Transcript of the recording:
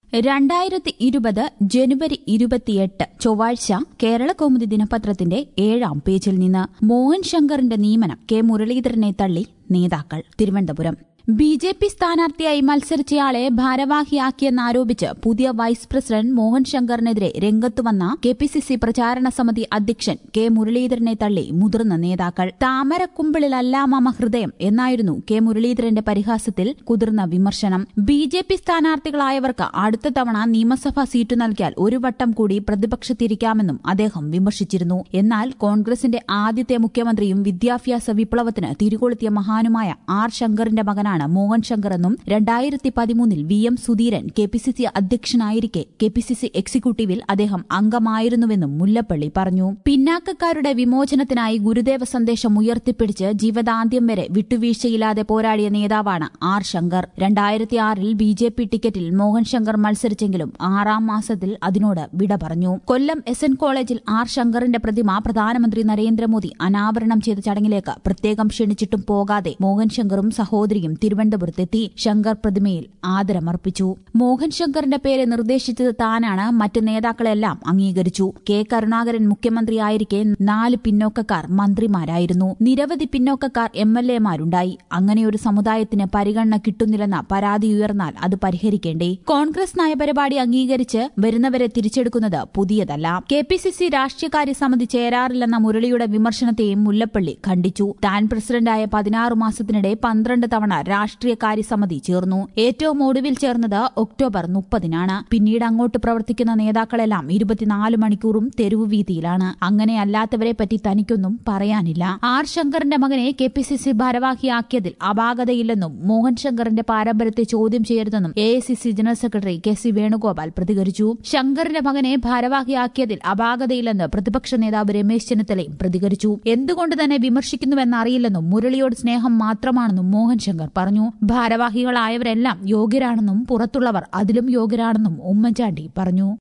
രണ്ടായിരത്തി ഇരുപത് ജനുവരി ഇരുപത്തിയെട്ട് ചൊവ്വാഴ്ച കേരള കൗമുദി ദിനപത്രത്തിന്റെ ഏഴാം പേജിൽ നിന്ന് മോഹൻ ശങ്കറിന്റെ നിയമനം കെ മുരളീധരനെ തള്ളി നേതാക്കൾ തിരുവനന്തപുരം ബി ജെ പി സ്ഥാനാർത്ഥിയായി മത്സരിച്ചയാളെ ഭാരവാഹിയാക്കിയെന്നാരോപിച്ച് പുതിയ വൈസ് പ്രസിഡന്റ് മോഹൻ ശങ്കറിനെതിരെ രംഗത്തുവന്ന കെ പി സി സി പ്രചാരണ സമിതി അധ്യക്ഷൻ കെ മുരളീധരനെ തള്ളി മുതിർന്ന നേതാക്കൾ താമരക്കുമ്പിളിലല്ല മമ ഹൃദയം എന്നായിരുന്നു കെ മുരളീധരന്റെ പരിഹാസത്തിൽ കുതിർന്ന വിമർശനം ബി ജെ പി സ്ഥാനാർത്ഥികളായവർക്ക് അടുത്ത തവണ നിയമസഭാ സീറ്റ് നൽകിയാൽ ഒരു വട്ടം കൂടി പ്രതിപക്ഷത്തിരിക്കാമെന്നും അദ്ദേഹം വിമർശിച്ചിരുന്നു എന്നാൽ കോൺഗ്രസിന്റെ ആദ്യത്തെ മുഖ്യമന്ത്രിയും വിദ്യാഭ്യാസ വിപ്ലവത്തിന് തിരികൊളുത്തിയ മഹാനുമായ ആർ ശങ്കറിന്റെ മകനാണ് മോഹൻ ശങ്കർ എന്നും രണ്ടായിരത്തി പതിമൂന്നിൽ V M Sudheeran K P C C അധ്യക്ഷനായിരിക്കെ കെ പി സി സി എക്സിക്യൂട്ടീവിൽ അദ്ദേഹം അംഗമായിരുന്നുവെന്നും മുല്ലപ്പള്ളി പറഞ്ഞു പിന്നാക്കക്കാരുടെ വിമോചനത്തിനായി ഗുരുദേവ സന്ദേശം ഉയർത്തിപ്പിടിച്ച് ജീവദാന്ത്യം വരെ വിട്ടുവീഴ്ചയില്ലാതെ പോരാടിയ നേതാവാണ് ആർ ശങ്കർ രണ്ടായിരത്തി ആറിൽ ബി ജെ പി ടിക്കറ്റിൽ മോഹൻ ശങ്കർ മത്സരിച്ചെങ്കിലും ആറാം മാസത്തിൽ അതിനോട് വിട പറഞ്ഞു കൊല്ലം എസ് എൻ കോളേജിൽ ആർ ശങ്കറിന്റെ പ്രതിമ പ്രധാനമന്ത്രി നരേന്ദ്രമോദി അനാവരണം ചെയ്ത ചടങ്ങിലേക്ക് പ്രത്യേകം ക്ഷണിച്ചിട്ടും പോകാതെ മോഹൻ ശങ്കറും സഹോദരിയും തിരുവനന്തപുരത്തെത്തി ശങ്കർ പ്രതിമയിൽ ആദരമർപ്പിച്ചു മോഹൻ ശങ്കറിന്റെ പേര് നിർദ്ദേശിച്ചത് താനാണ് മറ്റ് നേതാക്കളെല്ലാം അംഗീകരിച്ചു കെ കരുണാകരൻ മുഖ്യമന്ത്രിയായിരിക്കെ നാല് പിന്നോക്കക്കാർ മന്ത്രിമാരായിരുന്നു നിരവധി പിന്നോക്കക്കാർ എം എൽ എമാരുണ്ടായി അങ്ങനെയൊരു സമുദായത്തിന് പരിഗണന കിട്ടുന്നില്ലെന്ന പരാതി ഉയർന്നാൽ അത് പരിഹരിക്കേണ്ടേ കോൺഗ്രസ് നയപരിപാടി അംഗീകരിച്ച് വരുന്നവരെ തിരിച്ചെടുക്കുന്നത് പുതിയതല്ല കെ പി സി സി രാഷ്ട്രീയകാര്യ സമിതി ചേരാറില്ലെന്ന മുരളിയുടെ വിമർശനത്തെയും മുല്ലപ്പള്ളി ഖണ്ഡിച്ചു താൻ പ്രസിഡന്റായ പതിനാറ് മാസത്തിനിടെ പന്ത്രണ്ട് തവണ രാഷ്ട്രീയകാര്യ സമിതി ചേർന്നു ഏറ്റവും ഒടുവിൽ ചേർന്നത് ഒക്ടോബർ മുപ്പതിനാണ് പിന്നീട് അങ്ങോട്ട് പ്രവർത്തിക്കുന്ന നേതാക്കളെല്ലാം ഇരുപത്തിനാല് മണിക്കൂറും തെരുവു വീതിയിലാണ് അങ്ങനെയല്ലാത്തവരെ പറ്റി തനിക്കൊന്നും പറയാനില്ല ആർ ശങ്കറിന്റെ മകനെ കെ പി സി സി ഭാരവാഹിയാക്കിയതിൽ അപാകതയില്ലെന്നും മോഹൻ ശങ്കറിന്റെ പാരമ്പര്യത്തെ ചോദ്യം ചെയ്യരുതെന്നും A I C C general secretary K C Venugopal പ്രതികരിച്ചു ശങ്കറിന്റെ മകനെ ഭാരവാഹിയാക്കിയതിൽ അപാകതയില്ലെന്ന് പ്രതിപക്ഷ നേതാവ് രമേശ് ചെന്നിത്തലയും പ്രതികരിച്ചു എന്തുകൊണ്ട് തന്നെ വിമർശിക്കുന്നുവെന്നറിയില്ലെന്നും മുരളിയോട് സ്നേഹം മാത്രമാണെന്നും മോഹൻ ശങ്കർ പറഞ്ഞു ഭാരവാഹികളായവരെല്ലാം യോഗ്യരാണെന്നും പുറത്തുള്ളവർ അതിലും യോഗ്യരാണെന്നും ഉമ്മൻചാണ്ടി പറഞ്ഞു